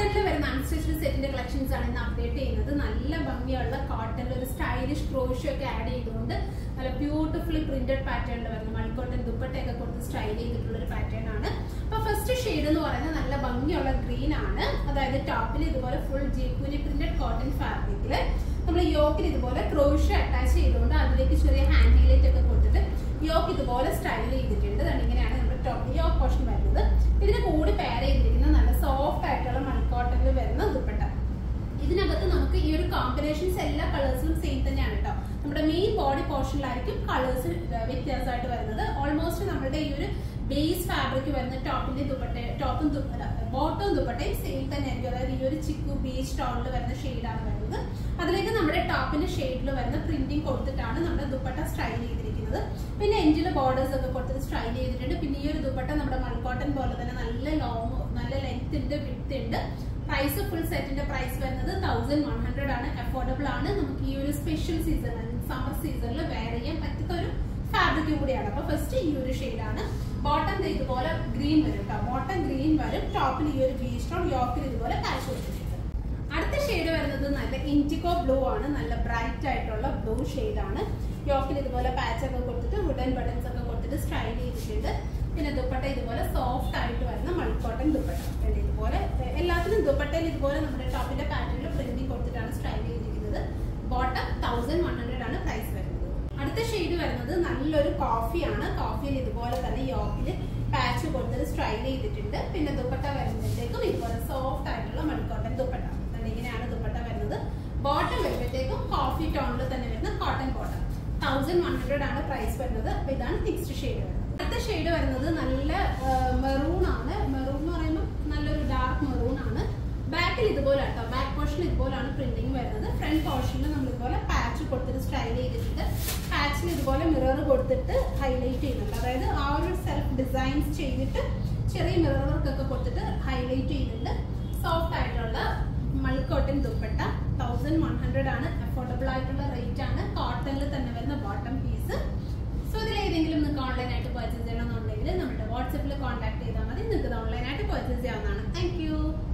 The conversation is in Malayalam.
കോട്ടണിൽ വരുന്ന അൺസ്റ്റിച്ച്ഡ് സെറ്റിന്റെ കളക്ഷൻസ് ആണ് ഇന്ന് അപ്ഡേറ്റ് ചെയ്യുന്നത് നല്ല ഭംഗിയുള്ള കോട്ടണിൽ ഒരു സ്റ്റൈലിഷ് ക്രോഷ്യോ ഒക്കെ ആഡ് ചെയ്തുകൊണ്ട് നല്ല ബ്യൂട്ടിഫുള്ളി പ്രിന്റഡ് പാറ്റേണിൽ വരുന്ന മൾക്കോട്ടൺ ദുപ്പട്ടയൊക്കെ കൊടുത്ത് സ്റ്റൈൽ ചെയ്തിട്ടുള്ള ഒരു പാറ്റേൺ ആണ് അപ്പൊ ഫസ്റ്റ് ഷെയ്ഡ് എന്ന് പറയുന്നത് നല്ല ഭംഗിയുള്ള ഗ്രീൻ ആണ് അതായത് ടോപ്പിൽ ഇതുപോലെ ഫുൾ ജീപ്പൂരി പ്രിന്റഡ് കോട്ടൺ ഫാബ്രിക്കില് നമ്മൾ യോക്കിൽ ഇതുപോലെ ക്രോഷ്യോ അറ്റാച്ച് ചെയ്തുകൊണ്ട് അതിലേക്ക് ചെറിയ ഹാൻഡ് ഹൈലൈറ്റ് ഒക്കെ കൊടുത്തിട്ട് യോക്ക് ഇതുപോലെ സ്റ്റൈൽ ചെയ്തിട്ടുണ്ട് അതുകൊണ്ട് ഇങ്ങനെയാണ് നമ്മുടെ ടോപ്പ് യോക്ക് പോർഷൻ വരുന്നത് ഇതിന് കൂടി പെയർ ചെയ്തിരിക്കുന്ന നല്ല സോഫ്റ്റ് ആയിട്ടുള്ള മൺകോട്ടണിൽ വരുന്ന ദുപ്പട്ട ഇതിനകത്ത് നമുക്ക് ഈ ഒരു കോമ്പിനേഷൻസ് എല്ലാ കളേഴ്സിലും സെയിം തന്നെയാണ് കേട്ടോ നമ്മുടെ മെയിൻ ബോഡി പോർഷനിലായിരിക്കും കളേഴ്സ് വ്യത്യാസമായിട്ട് വരുന്നത് ഓൾമോസ്റ്റ് നമ്മുടെ ഈ ഒരു ബേസ് ഫാബ്രിക് വരുന്ന ടോപ്പിന്റെ ദുപ്പട്ട ടോപ്പും ബോട്ടവും ദുപ്പട്ടയും സെയിം തന്നെ ആയിരിക്കും അതായത് ഈ ഒരു ചിക്കു ബീച്ച് ടോണിൽ വരുന്ന ഷെയ്ഡാണ് വരുന്നത് അതിലേക്ക് നമ്മുടെ ടോപ്പിന്റെ ഷെയ്ഡിൽ വരുന്ന പ്രിന്റിംഗ് കൊടുത്തിട്ടാണ് നമ്മുടെ ദുപ്പട്ട സ്റ്റൈൽ ചെയ്തിരിക്കുന്നത് പിന്നെ എൻജില് ബോർഡേഴ്സ് ഒക്കെ കൊടുത്തിട്ട് സ്റ്റൈൽ ചെയ്തിട്ടുണ്ട് പിന്നെ ഈ ഒരു ദുപ്പട്ട നമ്മുടെ മൾക്കോട്ടൺ പോലെ തന്നെ നല്ല ലോങ് നല്ല ലെങ്ത് ഉണ്ട് വിഡ്ത്ത് ഉണ്ട് പ്രൈസ് ഫുൾ സെറ്റിന്റെ പ്രൈസ് വരുന്നത് തൗസൻഡ് വൺ ഹൺഡ്രഡ് ആണ് അഫോർഡബിൾ ആണ് നമുക്ക് ഈ ഒരു സ്പെഷ്യൽ സീസൺ സമ്മർ സീസണിൽ വെയർ ചെയ്യാൻ പറ്റുന്ന ഒരു ഫാബ്രിക് കൂടിയാണ് അപ്പൊ ഫസ്റ്റ് ഈ ഒരു ഷെയ്ഡാണ് ബോട്ടം ഇതുപോലെ ഗ്രീൻ വരും കേട്ടോ ബോട്ടം ഗ്രീൻ വരും ടോപ്പിൽ ഈ ഒരു ബീ സ്റ്റോൺ യോക്കിൽ ഇതുപോലെ കാശ് കൊടുത്തിട്ടുണ്ട് അടുത്ത ഷെയ്ഡ് വരുന്നത് നല്ല ഇൻഡിഗോ ബ്ലൂ ആണ് നല്ല ബ്രൈറ്റ് ആയിട്ടുള്ള ബ്ലൂ ആണ് യോക്കിൽ ഇതുപോലെ പാച്ച് ഒക്കെ കൊടുത്തിട്ട് വുഡൻ ബട്ടൺസ് ഒക്കെ കൊടുത്തിട്ട് സ്റ്റൈൽ ചെയ്തിട്ടുണ്ട് പിന്നെ ദുപ്പട്ട ഇതുപോലെ സോഫ്റ്റ് ആയിട്ട് വരുന്ന മൾക്കോട്ടൺ ദുപ്പട്ട വേണ്ടി ഇതുപോലെ എല്ലാത്തിനും ദുപ്പട്ടയിൽ ഇതുപോലെ നമ്മുടെ ടോപ്പിന്റെ പാറ്റേണിൽ പ്രിന്റിംഗ് കൊടുത്തിട്ടാണ് സ്റ്റൈൽ ചെയ്തിരിക്കുന്നത് ബോട്ടം തൗസൻഡ് വൺ ഹൺഡ്രഡ് ആണ് പ്രൈസ് വരുന്നത് അടുത്ത ഷെയ്ഡ് വരുന്നത് നല്ലൊരു കോഫിയാണ് കോഫിയിൽ ഇതുപോലെ തന്നെ യോക്കിൽ പാച്ച് കൊടുത്തിട്ട് സ്റ്റൈൽ ചെയ്തിട്ടുണ്ട് പിന്നെ ദുപ്പട്ട വരുമ്പോഴത്തേക്കും ഇതുപോലെ സോഫ്റ്റ് ആയിട്ടുള്ള മൾക്കോട്ടൺ ദുപ്പട്ട അതുകൊണ്ട് ഇങ്ങനെയാണ് ദുപ്പട്ട വരുന്നത് ബോട്ടം വരുമ്പോഴത്തേക്കും കോഫി ടോണിൽ തന്നെ വരുന്ന cotton bottom thousand one hundred ആണ് പ്രൈസ് വരുന്നത് അപ്പൊ ഇതാണ് നെക്സ്റ്റ് ഷെയ്ഡ് വരുന്നത് അടുത്ത ഷെയ്ഡ് വരുന്നത് നല്ല മെറൂൺ ആണ് മെറൂൺ എന്ന് പറയുമ്പോൾ നല്ലൊരു ഡാർക്ക് മെറൂൺ ആണ് ബാക്കിൽ ഇതുപോലെ കേട്ടോ ബാക്ക് പോർഷൻ ഇതുപോലാണ് പ്രിന്റിംഗ് വരുന്നത് ഫ്രണ്ട് പോർഷനിൽ നമ്മൾ ഇതുപോലെ പാച്ച് കൊടുത്തിട്ട് സ്റ്റൈൽ ചെയ്തിട്ടുണ്ട് പാച്ചിൽ ഇതുപോലെ മിറർ കൊടുത്തിട്ട് ഹൈലൈറ്റ് ചെയ്യുന്നുണ്ട് അതായത് ആ ഒരു സെൽഫ് ഡിസൈൻസ് ചെയ്തിട്ട് ചെറിയ മിറർ വർക്ക് ഒക്കെ കൊടുത്തിട്ട് ഹൈലൈറ്റ് ചെയ്യുന്നുണ്ട് സോഫ്റ്റ് ആയിട്ടുള്ള mul cotton dupatta thousand one hundred ആണ് അഫോർഡബിൾ ആയിട്ടുള്ള റേറ്റ് ആണ് കോട്ടണിൽ തന്നെ വരുന്ന ബോട്ടം പീസ് സോ ഇതിൽ ഏതെങ്കിലും നിങ്ങൾക്ക് ഓൺലൈനായിട്ട് പർച്ചേസ് ചെയ്യണമെന്നുണ്ടെങ്കിൽ നമ്മുടെ വാട്സപ്പിൽ കോൺടാക്ട് ചെയ്താൽ മതി നിങ്ങൾക്ക് ഓൺലൈനായിട്ട് പർച്ചേസ് ചെയ്യാവുന്നതാണ് താങ്ക്